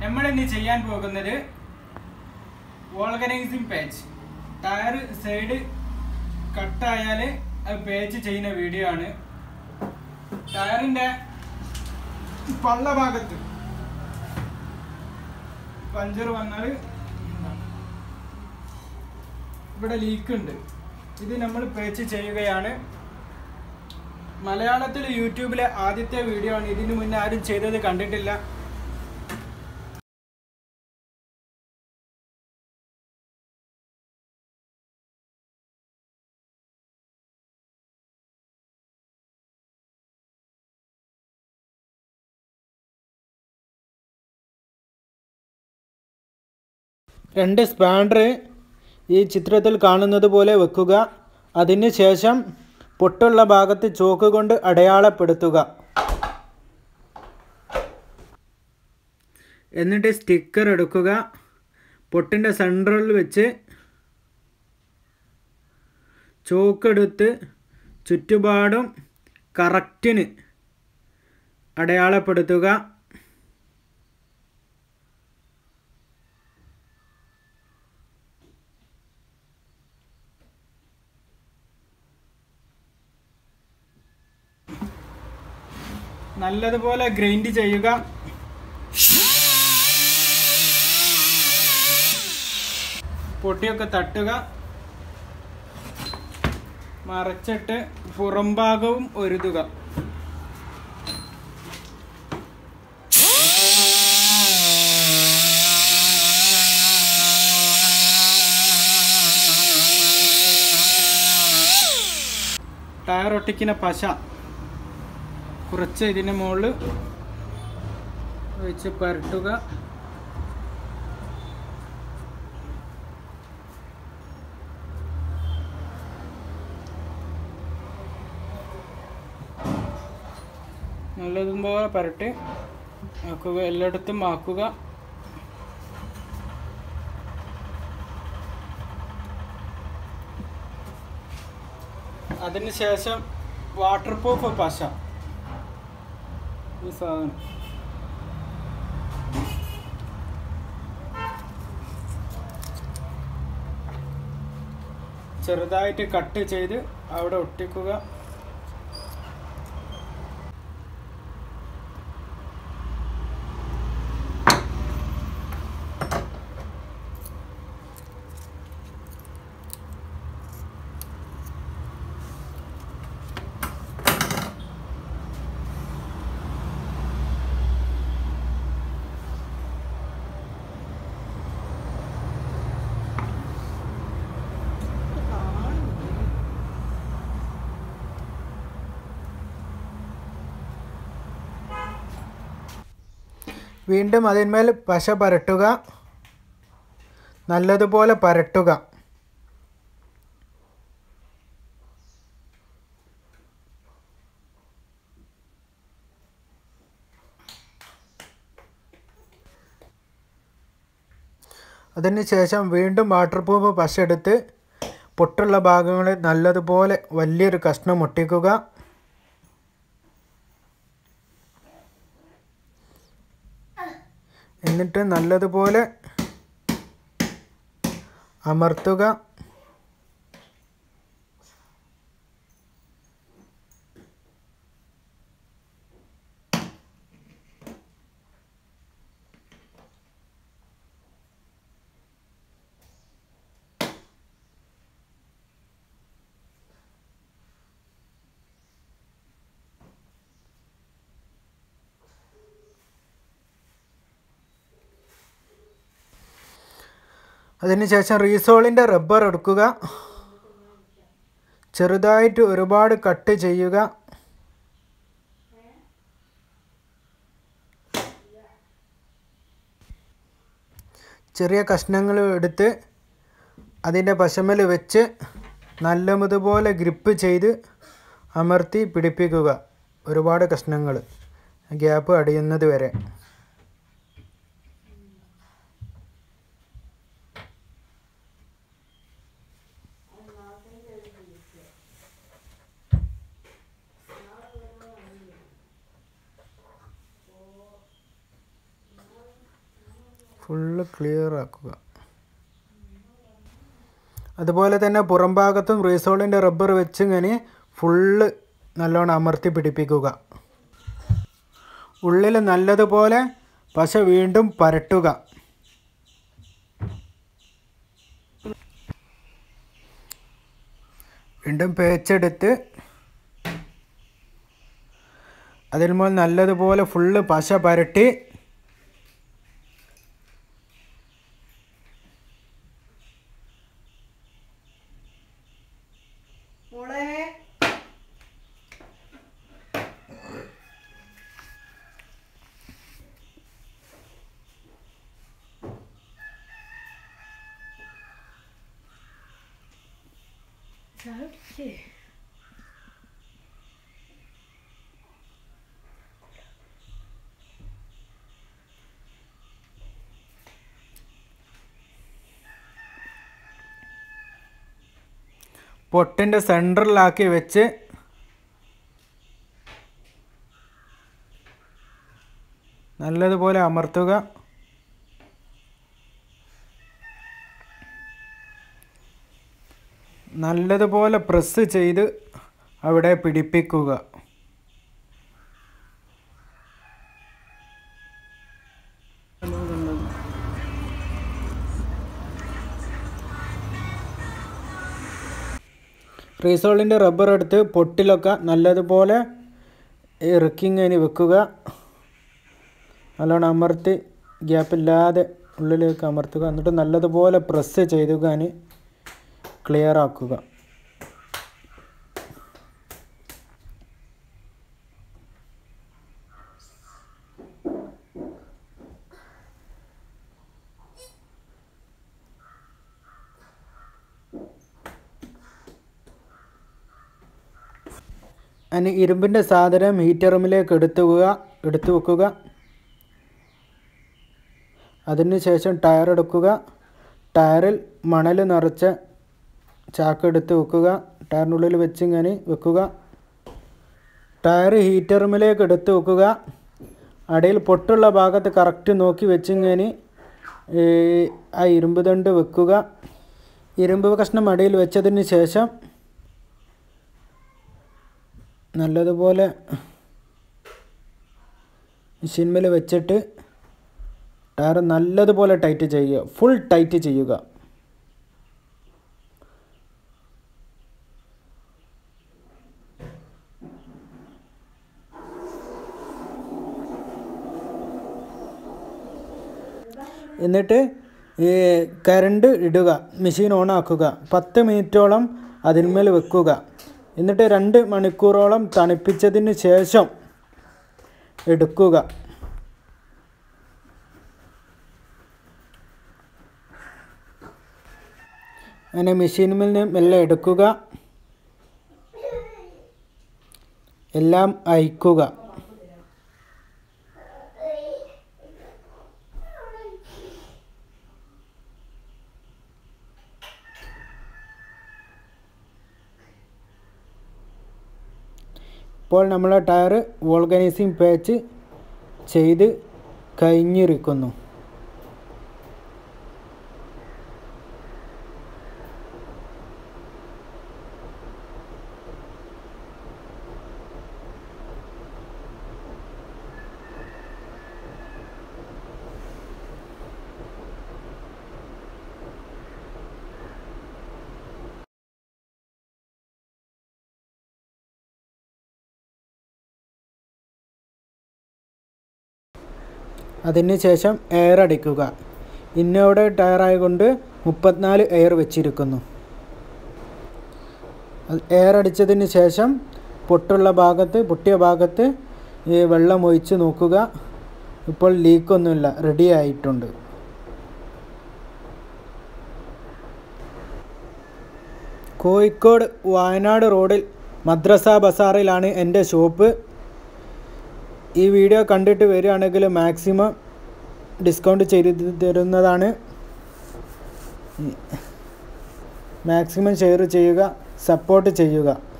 നമ്മൾ ഇന്ന് ചെയ്യാൻ പോകുന്നത് ഓർഗനൈസിങ് പേജ് ടയർ സൈഡ് കട്ടായാൽ അത് പേച്ച് ചെയ്യുന്ന വീഡിയോ ആണ് ടയറിന്റെ പള്ള ഭാഗത്ത് പഞ്ചർ വന്നാൽ ഇവിടെ ലീക്ക് ഉണ്ട് ഇത് നമ്മൾ പേച്ച് ചെയ്യുകയാണ് മലയാളത്തിൽ യൂട്യൂബിലെ ആദ്യത്തെ വീഡിയോ ആണ് ഇതിനു മുന്നേ ആരും ചെയ്തത് കണ്ടിട്ടില്ല രണ്ട് സ്പാൻഡർ ഈ ചിത്രത്തിൽ കാണുന്നത് പോലെ വെക്കുക അതിന് ശേഷം പൊട്ടുള്ള ഭാഗത്ത് ചോക്ക് കൊണ്ട് അടയാളപ്പെടുത്തുക എന്നിട്ട് സ്റ്റിക്കർ എടുക്കുക പൊട്ടിൻ്റെ സെൻട്രലിൽ വെച്ച് ചോക്കെടുത്ത് ചുറ്റുപാടും കറക്റ്റിന് അടയാളപ്പെടുത്തുക നല്ലതുപോലെ ഗ്രൈൻഡ് ചെയ്യുക പൊട്ടിയൊക്കെ തട്ടുക മറച്ചിട്ട് പുറംഭാഗവും ഒരുതുക ടയർ ഒട്ടിക്കുന്ന പശ കുറച്ച് ഇതിന് മുകളിൽ വെച്ച് പരട്ടുക നല്ലതുപോലെ പരട്ടി ആക്കുക എല്ലായിടത്തും ആക്കുക അതിനുശേഷം വാട്ടർ പ്രൂഫ് പശ ഈ സാധനം ചെറുതായിട്ട് കട്ട് ചെയ്ത് അവിടെ ഒട്ടിക്കുക വീണ്ടും അതിന്മേൽ പശ പരട്ടുക നല്ലതുപോലെ പരട്ടുക അതിനുശേഷം വീണ്ടും വാട്ടർ പ്രൂഫ് പശ എടുത്ത് പൊട്ടുള്ള ഭാഗങ്ങളിൽ നല്ലതുപോലെ വലിയൊരു കഷ്ണം ഒട്ടിക്കുക എന്നിട്ട് നല്ലതുപോലെ അമർത്തുക അതിനുശേഷം റീസോളിൻ്റെ റബ്ബർ എടുക്കുക ചെറുതായിട്ട് ഒരുപാട് കട്ട് ചെയ്യുക ചെറിയ കഷ്ണങ്ങൾ എടുത്ത് അതിൻ്റെ പശമൽ വെച്ച് നല്ലതുപോലെ ഗ്രിപ്പ് ചെയ്ത് അമർത്തി പിടിപ്പിക്കുക ഒരുപാട് കഷ്ണങ്ങൾ ഗ്യാപ്പ് അടിയുന്നത് വരെ ഫുള്ള് ക്ലിയർ ആക്കുക അതുപോലെ തന്നെ പുറം ഭാഗത്തും റീസോളിൻ്റെ റബ്ബർ വെച്ച് ഇങ്ങനെ ഫുള്ള് നല്ലോണം അമർത്തി പിടിപ്പിക്കുക ഉള്ളിൽ നല്ലതുപോലെ പശ വീണ്ടും പരട്ടുക വീണ്ടും പേച്ചെടുത്ത് അതിന്മേൽ നല്ലതുപോലെ ഫുള്ള് പശ പരട്ടി മോളെ ചാടിക്കേ പൊട്ടിൻ്റെ സെൻറ്ററിലാക്കി വെച്ച് നല്ലതുപോലെ അമർത്തുക നല്ലതുപോലെ പ്രസ് ചെയ്ത് അവിടെ പിടിപ്പിക്കുക റീസോളിൻ്റെ റബ്ബർ എടുത്ത് പൊട്ടിലൊക്കെ നല്ലതുപോലെ ഇറക്കിങ്ങനെ വെക്കുക നല്ലോണം അമർത്തി ഗ്യാപ്പില്ലാതെ ഉള്ളിലേക്ക് അമർത്തുക എന്നിട്ട് നല്ലതുപോലെ പ്രസ് ചെയ്തുകാൻ ക്ലിയർ ആക്കുക അതിന് ഇരുമ്പിൻ്റെ സാധനം ഹീറ്റർ റൂമിലേക്ക് എടുത്തു വെക്കുക എടുത്തു വെക്കുക അതിനുശേഷം ടയർ എടുക്കുക ടയറിൽ മണൽ നിറച്ച ചാക്ക് എടുത്ത് വെക്കുക ടയറിനുള്ളിൽ വെച്ച് ഇങ്ങനെ വെക്കുക ടയർ ഹീറ്റർ റൂമിലേക്ക് എടുത്ത് വെക്കുക അടിയിൽ പൊട്ടുള്ള ഭാഗത്ത് കറക്റ്റ് നോക്കി വെച്ചിങ്ങനെ ഈ ആ ഇരുമ്പ് ദണ്ട് വെക്കുക ഇരുമ്പ് കഷ്ണം അടിയിൽ വെച്ചതിന് ശേഷം നല്ലതുപോലെ മെഷീൻമേൽ വെച്ചിട്ട് ടയർ നല്ലതുപോലെ ടൈറ്റ് ചെയ്യുക ഫുൾ ടൈറ്റ് ചെയ്യുക എന്നിട്ട് ഈ കരണ്ട് ഇടുക മെഷീൻ ഓൺ ആക്കുക പത്ത് മിനിറ്റോളം അതിന്മേൽ വെക്കുക എന്നിട്ട് രണ്ട് മണിക്കൂറോളം തണുപ്പിച്ചതിന് ശേഷം എടുക്കുക അങ്ങനെ മെഷീനിൽ നിന്ന് മെല്ലെ എടുക്കുക എല്ലാം അയക്കുക ഇപ്പോൾ നമ്മളെ ടയർ വോൾഗനൈസിങ് പാച്ച് ചെയ്ത് കഴിഞ്ഞിരിക്കുന്നു അതിന് ശേഷം എയർ അടിക്കുക ഇന്നോടെ ടയറായതുകൊണ്ട് മുപ്പത്തിനാല് എയർ വെച്ചിരിക്കുന്നു അത് എയർ അടിച്ചതിന് ശേഷം പൊട്ടുള്ള ഭാഗത്ത് പൊട്ടിയ ഭാഗത്ത് ഈ വെള്ളം ഒഴിച്ച് നോക്കുക ഇപ്പോൾ ലീക്കൊന്നുമില്ല റെഡി ആയിട്ടുണ്ട് കോഴിക്കോട് വയനാട് റോഡിൽ മദ്രസ ബസാറിലാണ് എൻ്റെ ഷോപ്പ് ഈ വീഡിയോ കണ്ടിട്ട് വരികയാണെങ്കിൽ മാക്സിമം ഡിസ്കൗണ്ട് ചെയ്ത് തരുന്നതാണ് മാക്സിമം ഷെയർ ചെയ്യുക സപ്പോർട്ട് ചെയ്യുക